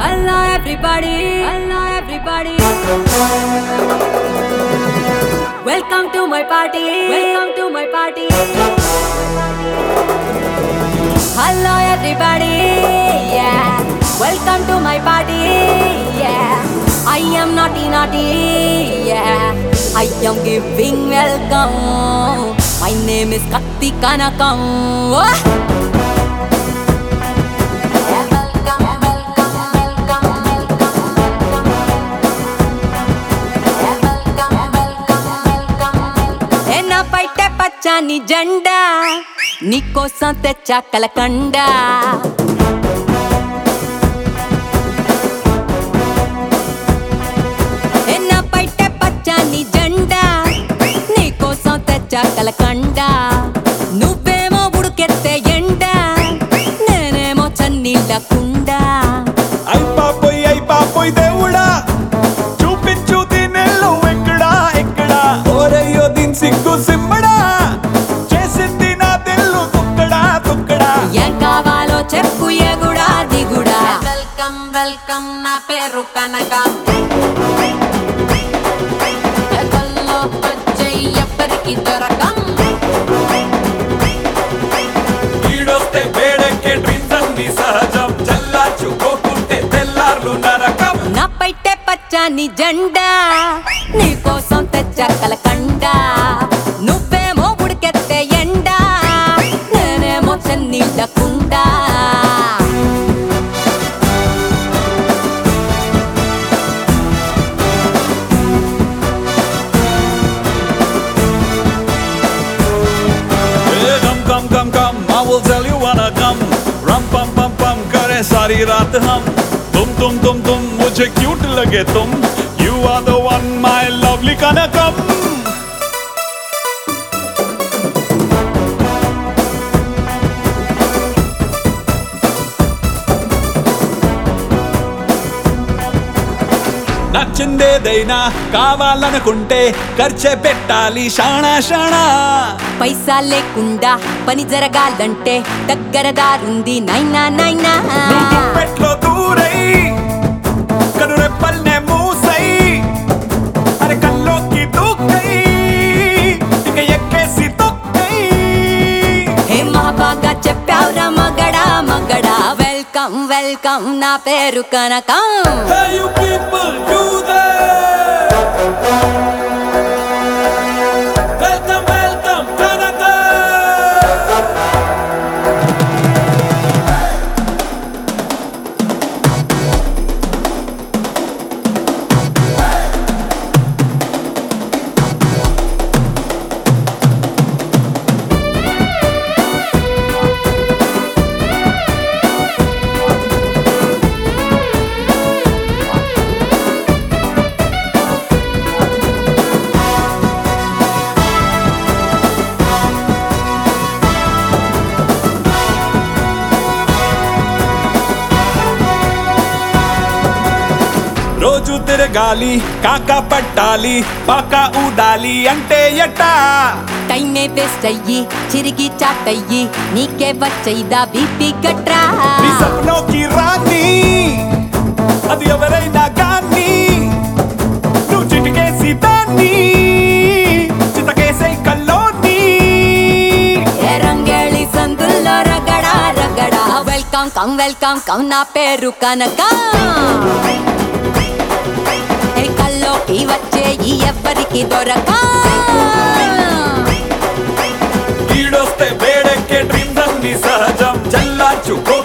Hello everybody, hello everybody. Welcome to my party, welcome to my party. Hello everybody, yeah. Welcome to my party, yeah. I am naughty naughty, yeah. I am giving welcome. My name is Katti Kanakam. Oh! ఏ నా పైటే పచ్చని జెండా నీకోసం తెచ్చా కలకండ ఏ నా పైటే పచ్చని జెండా నీకోసం తెచ్చా కలకండ నువ్వేమో ఉడుకెత్తే ఎండ నేనేమో చన్నీళ్ళ కుండా అయిపోయి అయిపోయి దేవుడా చూపించు దీనెల్లు ఎక్కడా ఎక్కడా ఓరయ్యో దీని సిగ్గు సిమ్మడా చేసింది నా తెల్లు తుక్కడా తుక్కడా ఏం కావాలో చెప్పు ఎగుడా దిగుడా వెల్కమ్ వెల్కమ్ నా పేరు కనక ఎదల్లో వచ్చే ఎవ్వరికి దొరకం ఈడొస్తే వేడెక్కే డ్రీమ్స్ అన్ని సహజం చల్లార్చుకోకుంటే తెల్లార్లు నరకం నా పైటే పచ్చని జెండా నీకోసం తెచ్చా కలకండ నువ్వేమో ఉడికెత్తే ఎండ నేనేమో చెన్నీళ్ళ కుండా Hey, come come come come I will tell you wanna come rum pam pam pam करे सारी रात हम तुम तुम तुम तुम मुझे क्यूट लगे तुम You are the one my lovely कनकम నచ్చిందేదైనా కావాలనుకుంటే ఖర్చే పెట్టాలి షాణా షాణా పైసా లేకుండా పని జరగాలంటే దగ్గర దారుంది నైనా నైనా పెట్లో దూరై కనురెప్పల్నే మూసై అరే కల్లోకి దూకై ఇక ఎక్కేసి తొక్కై హే మా బాగా చెప్పావురా మగడా మగడా వెల్కమ్ వెల్కమ్ నా పేరు కనకం Hey you people do that Welcome welcome Canada రోజు తిరగాలి కాక పట్టాలి పాక ఊదాలి అంటే ఎట్టా టైమే వేస్ట్ అయ్యి చిరిగి చాటయ్యి నీకే వచ్చైదా బీపీ గట్రా నీ సప్నోకి రాని అది ఎవరైనా కానీ నువ్వు చిటికేసి దాన్ని చితకేసే కల్లోని ఏ రంగేళి సందుల్లో రగడా రగడా వెల్కమ్ కమ్ వెల్కమ్ కమ్ నా పేరు కనక ఏ కల్లోకి వచ్చే ఈ ఎవ్వరికి దొరక ఈడొస్తే వేడెక్కే డ్రీమ్స్ అన్ని సహజం చల్లార్చుకో